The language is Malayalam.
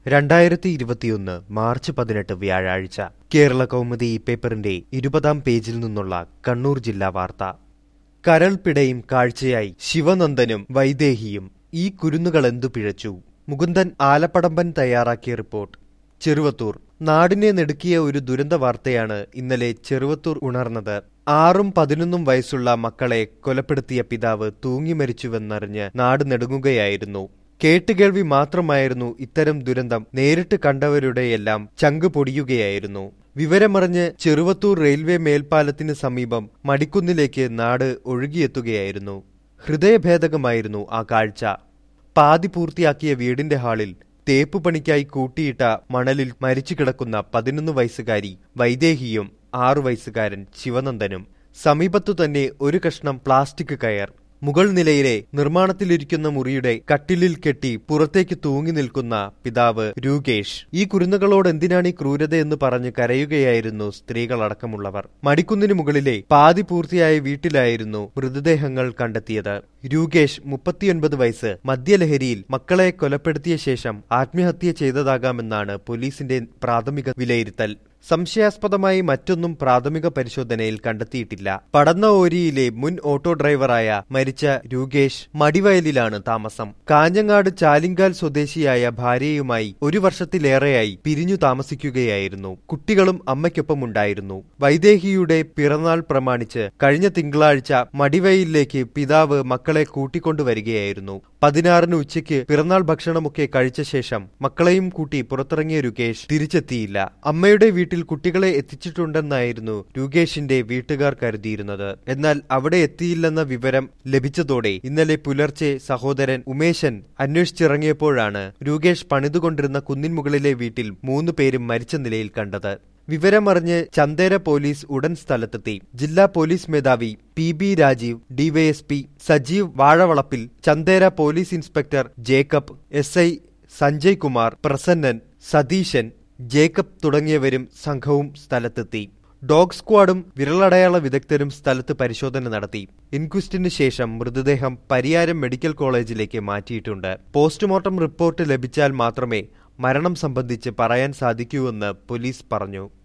രണ്ടായിരത്തി ഇരുപത്തിയൊന്ന് മാർച്ച് പതിനെട്ട് വ്യാഴാഴ്ച കേരള കൗമുദി ഈ പേപ്പറിന്റെ ഇരുപതാം പേജിൽ നിന്നുള്ള കണ്ണൂർ ജില്ലാ വാർത്ത കരൾപ്പിടയും കാഴ്ചയായി ശിവനന്ദനും വൈദേഹിയും ഈ കുരുന്നുകളെന്തു പിഴച്ചു മുകുന്ദൻ ആലപ്പടമ്പൻ തയ്യാറാക്കിയ റിപ്പോർട്ട് ചെറുവത്തൂർ നാടിനെ നെടുക്കിയ ഒരു ദുരന്ത വാർത്തയാണ് ഇന്നലെ ചെറുവത്തൂർ ഉണർന്നത് ആറും പതിനൊന്നും വയസ്സുള്ള മക്കളെ കൊലപ്പെടുത്തിയ പിതാവ് തൂങ്ങിമരിച്ചുവെന്നറിഞ്ഞ് നാട് നെടുങ്ങുകയായിരുന്നു കേട്ടുകേൾവി മാത്രമായിരുന്നു ഇത്തരം ദുരന്തം നേരിട്ട് കണ്ടവരുടെയെല്ലാം ചങ്ക് പൊടിയുകയായിരുന്നു വിവരമറിഞ്ഞ് ചെറുവത്തൂർ റെയിൽവേ മേൽപ്പാലത്തിന് സമീപം മടിക്കുന്നിലേക്ക് നാട് ഒഴുകിയെത്തുകയായിരുന്നു ഹൃദയഭേദകമായിരുന്നു ആ കാഴ്ച പാതി പൂർത്തിയാക്കിയ വീടിന്റെ ഹാളിൽ തേപ്പ് പണിക്കായി കൂട്ടിയിട്ട മണലിൽ മരിച്ചു കിടക്കുന്ന പതിനൊന്ന് വയസ്സുകാരി വൈദേഹിയും ആറു വയസ്സുകാരൻ ശിവനന്ദനും സമീപത്തു തന്നെ ഒരു കഷ്ണം പ്ലാസ്റ്റിക് കയർ മുകൾ നിലയിലെ നിർമ്മാണത്തിലിരിക്കുന്ന മുറിയുടെ കട്ടിലിൽ കെട്ടി പുറത്തേക്ക് തൂങ്ങി നിൽക്കുന്ന പിതാവ് രൂകേഷ് ഈ കുരുന്നുകളോട് എന്തിനാണ് ഈ ക്രൂരതയെന്ന് പറഞ്ഞ് കരയുകയായിരുന്നു സ്ത്രീകളടക്കമുള്ളവർ മടിക്കുന്നിന് മുകളിലെ പാതി പൂർത്തിയായ വീട്ടിലായിരുന്നു മൃതദേഹങ്ങൾ കണ്ടെത്തിയത് രൂകേഷ് മുപ്പത്തിയൊൻപത് വയസ്സ് മദ്യലഹരിയിൽ മക്കളെ കൊലപ്പെടുത്തിയ ശേഷം ആത്മഹത്യ ചെയ്തതാകാമെന്നാണ് പോലീസിന്റെ പ്രാഥമിക വിലയിരുത്തൽ സംശയാസ്പദമായി മറ്റൊന്നും പ്രാഥമിക പരിശോധനയിൽ കണ്ടെത്തിയിട്ടില്ല പടന്ന ഓരിയിലെ മുൻ ഓട്ടോ ഡ്രൈവറായ മരിച്ച രൂകേഷ് മടിവയലിലാണ് താമസം കാഞ്ഞങ്ങാട് ചാലിങ്കാൽ സ്വദേശിയായ ഭാര്യയുമായി ഒരു വർഷത്തിലേറെയായി പിരിഞ്ഞു താമസിക്കുകയായിരുന്നു കുട്ടികളും അമ്മയ്ക്കൊപ്പമുണ്ടായിരുന്നു വൈദേഹിയുടെ പിറന്നാൾ പ്രമാണിച്ച് കഴിഞ്ഞ തിങ്കളാഴ്ച മടിവയലിലേക്ക് പിതാവ് മക്കളെ കൂട്ടിക്കൊണ്ടുവരികയായിരുന്നു പതിനാറിന് ഉച്ചയ്ക്ക് പിറന്നാൾ ഭക്ഷണമൊക്കെ കഴിച്ച ശേഷം മക്കളെയും കൂട്ടി പുറത്തിറങ്ങിയ രുകേഷ് തിരിച്ചെത്തിയില്ല അമ്മയുടെ വീട്ടിൽ കുട്ടികളെ എത്തിച്ചിട്ടുണ്ടെന്നായിരുന്നു രുകേഷിന്റെ വീട്ടുകാർ കരുതിയിരുന്നത് എന്നാൽ അവിടെ എത്തിയില്ലെന്ന വിവരം ലഭിച്ചതോടെ ഇന്നലെ പുലർച്ചെ സഹോദരൻ ഉമേശൻ അന്വേഷിച്ചിറങ്ങിയപ്പോഴാണ് രുകേഷ് പണിതുകൊണ്ടിരുന്ന കുന്നിൻ മുകളിലെ വീട്ടിൽ മൂന്ന് പേരും മരിച്ച നിലയിൽ കണ്ടത് വിവരമറിഞ്ഞ് ചന്ദേര പോലീസ് ഉടൻ സ്ഥലത്തെത്തി ജില്ലാ പോലീസ് മേധാവി P B Rajeev DYSP Sajeev Vazhavalappil Chandera police inspector Jacob S I Sanjay Kumar Prasannan Satheesan Jacob തുടങ്ങിയവരും സംഘവും സ്ഥലത്തെത്തി ഡോഗ് സ്ക്വാഡും വിരലടയാള വിദഗ്ധരും സ്ഥലത്ത് പരിശോധന നടത്തി ഇൻക്വസ്റ്റിന് ശേഷം മൃതദേഹം പരിയാരം മെഡിക്കൽ കോളേജിലേക്ക് മാറ്റിയിട്ടുണ്ട് പോസ്റ്റ്മോർട്ടം റിപ്പോർട്ട് ലഭിച്ചാൽ മാത്രമേ മരണം സംബന്ധിച്ച് പറയാൻ സാധിക്കൂവെന്ന് പോലീസ് പറഞ്ഞു